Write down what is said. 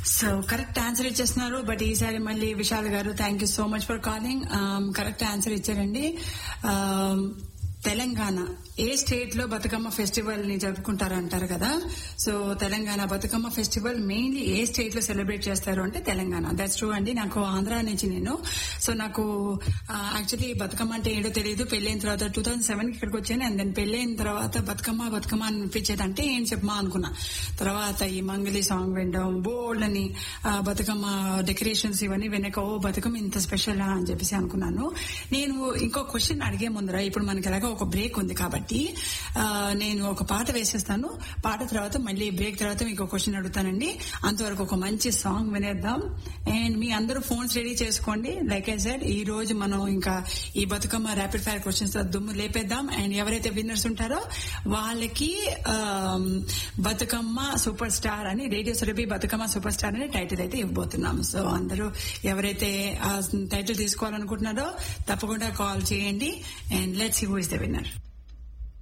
so correct answer ఇచ్చేస్తున్నారు but ఈసారి మళ్ళీ Vishal garu thank you so much for calling correct answer ఇచ్చారండి Um, తెలంగాణ ఏ స్టేట్ లో బతుకమ్మ ఫెస్టివల్ ని జరుపుకుంటారు అంటారు కదా so Telangana Bathukamma festival mainly ఏ స్టేట్ లో సెలబ్రేట్ చేస్తారు అంటే తెలంగాణ దట్స్ ట్రూ అండి నాకు ఆంధ్ర నుంచి నేను సో నాకు యాక్చువల్లీ బతుకమ్మ అంటే ఏంటో తెలియదు పెళ్ళైన తర్వాత టూ థౌసండ్ సెవెన్ ఇక్కడికి వచ్చాను అండ్ దెన్ పెళ్ళైన తర్వాత బతుకమ్మ బతుకమ్మ అని అనిపించేది అంటే ఏం చెప్పమా అనుకున్నా తర్వాత ఈ మంగళి సాంగ్ వినడం బోల్డ్ అని ఆ, బతుకమ్మ డెకరేషన్స్ ఇవన్నీ వెనక ఓ బతుకమ్మ ఇంత స్పెషల్ అని చెప్పేసి అనుకున్నాను నేను ఇంకో క్వశ్చన్ అడిగే ముందర ఇప్పుడు మనకి ఎలాగో ఒక బ్రేక్ ఉంది కాబట్టి ఆ, నేను ఒక పాట వేసేస్తాను పాట తర్వాత మళ్ళీ బ్రేక్ తర్వాత మీకు క్వశ్చన్ అడుగుతానండి అంతవరకు ఒక మంచి సాంగ్ వినేద్దాం అండ్ మీ అందరూ ఫోన్స్ రెడీ చేసుకోండి లైక్ ఐ సెడ్ ఈ రోజు మనం ఇంకా ఈ బతుకమ్మ ర్యాపిడ్ ఫైర్ క్వశ్చన్స్ తో దుమ్ము లేపేద్దాం అండ్ ఎవరైతే విన్నర్స్ ఉంటారో వాళ్ళకి ఆమ్, బతుకమ్మ సూపర్ స్టార్ అని radio Surabhi Bathukamma super star అని టైటిల్ అయితే ఇవ్వబోతున్నాం సో అందరూ ఎవరైతే ఆ టైటిల్ తీసుకోవాలనుకుంటున్నారో తప్పకుండా కాల్ చేయండి and let's who is the winner